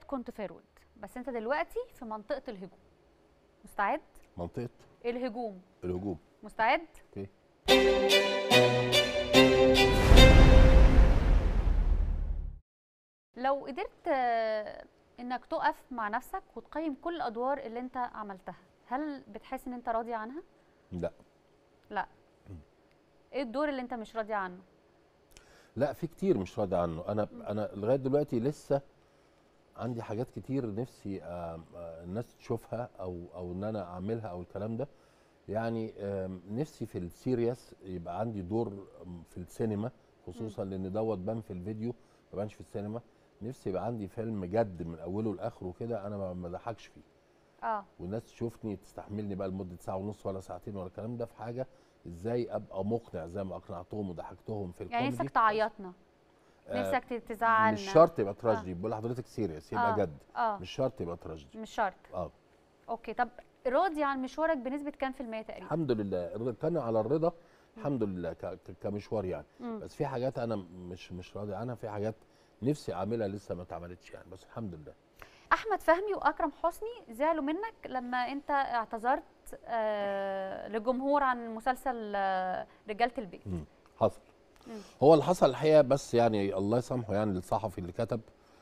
كنت فيرود بس انت دلوقتي في منطقه الهجوم مستعد منطقه الهجوم الهجوم مستعد اوكي لو قدرت آه، انك تقف مع نفسك وتقيم كل الادوار اللي انت عملتها هل بتحس ان انت راضي عنها لا لا ايه الدور اللي انت مش راضي عنه لا في كتير مش راضي عنه انا انا لغايه دلوقتي لسه عندي حاجات كتير نفسي آم، آه، الناس تشوفها او او ان انا اعملها او الكلام ده يعني آم، نفسي في السيريس يبقى عندي دور آم، في السينما خصوصا لان دوت بان في الفيديو ما بانش في السينما نفسي يبقى عندي فيلم جد من اوله لاخره كده انا ما- ما بضحكش فيه اه والناس تشوفني تستحملني بقى لمده ساعه ونص ولا ساعتين ولا الكلام ده في حاجه ازاي ابقى مقنع زي ما اقنعتهم وضحكتهم في يعني الكوميدي نفسك تعيطنا آه، نفسك ت- تزعلنا مش شرط يبقى تراجيدي بقول لحضرتك سيريس يبقى آه. جد اه مش شرط يبقى تراجيدي مش شرط اه اوكي طب راضي عن مشوارك بنسبه كام في المية تقريبا الحمد لله الرضا- كان على الرضا الحمد لله ك- ك- كمشوار يعني مم. بس في حاجات انا مش مش راضي عنها في حاجات نفسي اعملها لسه ما اتعملتش يعني بس الحمد لله احمد فهمي واكرم حسني زعلوا منك لما انت اعتذرت آه للجمهور عن مسلسل آه رجاله البيت مم. حصل مم. هو اللي حصل الحقيقه بس يعني الله يسامحه يعني الصحفي اللي كتب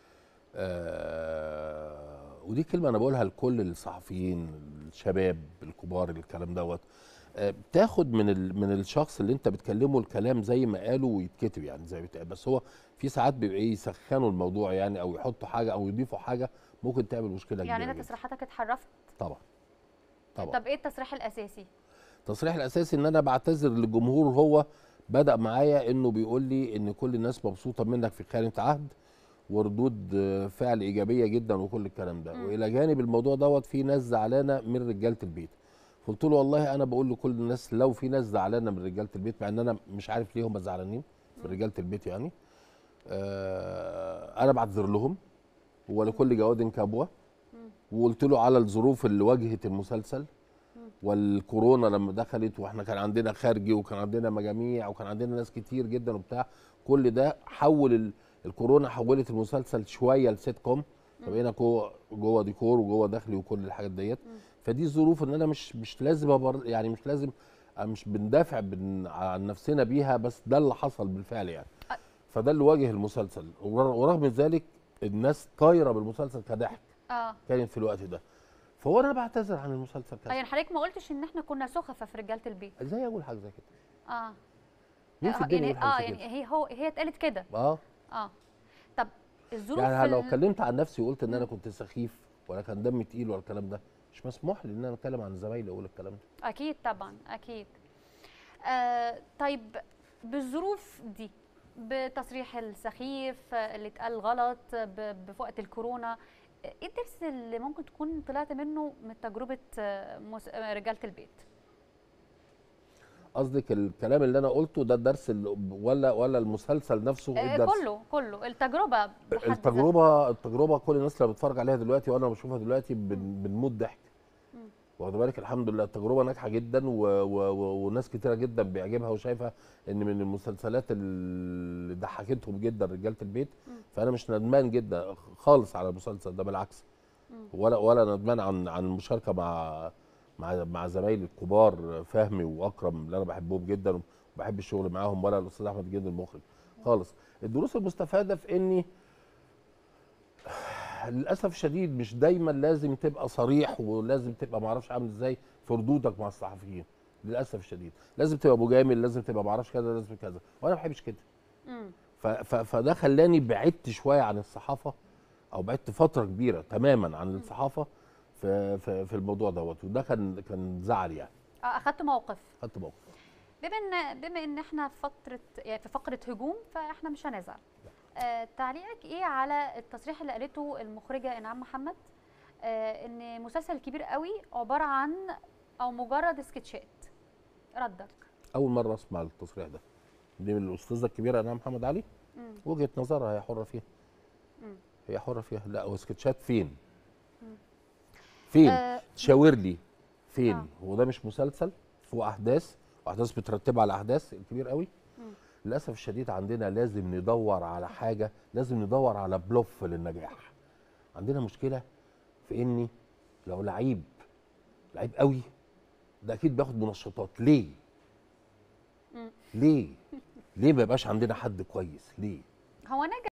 آه ودي كلمه انا بقولها لكل الصحفيين الشباب الكبار الكلام دوت آه بتاخد من ال من الشخص اللي انت بتكلمه الكلام زي ما قاله ويتكتب يعني زي بتاع بس هو في ساعات بيبقى ايه يسخنوا الموضوع يعني او يحطوا حاجه او يضيفوا حاجه ممكن تعمل مشكله يعني كبيره انت جدا تصريحاتك اتحرفت طبعا طبعا طب ايه التصريح الاساسي التصريح الاساسي ان انا بعتذر للجمهور هو بدا معايا انه بيقول لي ان كل الناس مبسوطه منك في خيانه عهد وردود آه، فعل ايجابيه جدا وكل الكلام ده مم. والى جانب الموضوع دوت في ناس زعلانه من رجاله البيت قلت له والله انا بقول لكل الناس لو في ناس زعلانه من رجاله البيت مع ان انا مش عارف ليه هم زعلانين من رجاله البيت يعني آه انا بعتذر لهم ولكل جواد كبوه وقلت له على الظروف اللي واجهت المسلسل والكورونا لما دخلت واحنا كان عندنا خارجي وكان عندنا مجاميع وكان عندنا ناس كتير جدا وبتاع كل ده حول ال- الكورونا حولت المسلسل شويه لسيت كوم فبقينا جوه جوه ديكور وجوه داخلي وكل الحاجات ديت فدي ظروف ان انا مش مش لازم أبر يعني مش لازم مش بندافع بن عن نفسنا بيها بس ده اللي حصل بالفعل يعني فده اللي واجه المسلسل ور- ورغم ذلك الناس طايره بالمسلسل كضحك اه كانت في الوقت ده فهو انا بعتذر عن المسلسل آه، كده يعني حضرتك ما قلتش ان احنا كنا سخفه في رجاله البيت ازاي اقول حاجه زي كده اه مين في آه، الدنيا يعني يقول حاجه اه زي يعني كده هي هو هي اتقالت كده اه اه طب الظروف يعني لو ال- اتكلمت عن نفسي وقلت ان انا كنت سخيف ولا كان دمي تقيل ولا الكلام ده مش مسموح لي ان انا اتكلم عن زمايلي اقول الكلام ده اكيد طبعا اكيد آه طيب بالظروف دي بتصريح السخيف آه، اللي اتقال غلط ب- في وقت الكورونا آه، ايه الدرس اللي ممكن تكون طلعت منه من تجربه آه، مس- آه، رجاله البيت قصدك الكلام اللي انا قلته ده الدرس اللي ولا ولا المسلسل نفسه ايه آه، الدرس كله كله التجربه بحد ذاتها. التجربه التجربه كل الناس اللي بتتفرج عليها دلوقتي وانا بشوفها دلوقتي بن- بنموت ضحك واخد بالك الحمد لله التجربه ناجحه جدا و... و... و... وناس كتيره جدا بيعجبها وشايفه ان من المسلسلات اللي ضحكتهم جدا رجاله البيت فانا مش ندمان جدا خالص على المسلسل ده بالعكس ولا ولا ندمان عن عن المشاركه مع مع مع زمايلي الكبار فهمي واكرم اللي انا بحبهم جدا وبحب الشغل معاهم ولا الاستاذ احمد جد المخرج خالص الدروس المستفاده في اني للاسف الشديد مش دايما لازم تبقى صريح ولازم تبقى ما اعرفش عامل ازاي في ردودك مع الصحفيين للاسف الشديد لازم تبقى مجامل لازم تبقى ما اعرفش كذا لازم كذا وانا ما بحبش كده مم. ف- ف- فده خلاني بعدت شويه عن الصحافه او بعدت فتره كبيره تماما عن الصحافه في في, في الموضوع دوت وده كان كان زعل يعني اه اخدت موقف خدت موقف بما ان بما ان احنا في فتره يعني في فقره هجوم فاحنا مش هنزعل آه تعليقك ايه على التصريح اللي قالته المخرجه انعام محمد آه ان مسلسل كبير قوي عباره عن او مجرد سكتشات ردك اول مره اسمع التصريح ده دي من الاستاذه الكبيره انا محمد علي مم. وجهه نظرها هي حره فيها مم. هي حره فيها لا هو سكتشات فين فين آه شاور لي فين آه. هو ده مش مسلسل فيه احداث واحداث مترتبه على احداث الكبير قوي مم. للاسف الشديد عندنا لازم ندور على حاجه لازم ندور على بلوف للنجاح عندنا مشكله في اني لو لعيب لعيب قوي ده اكيد بياخد منشطات ليه مم. ليه ليه ما يبقاش عندنا حد كويس ليه هو نجح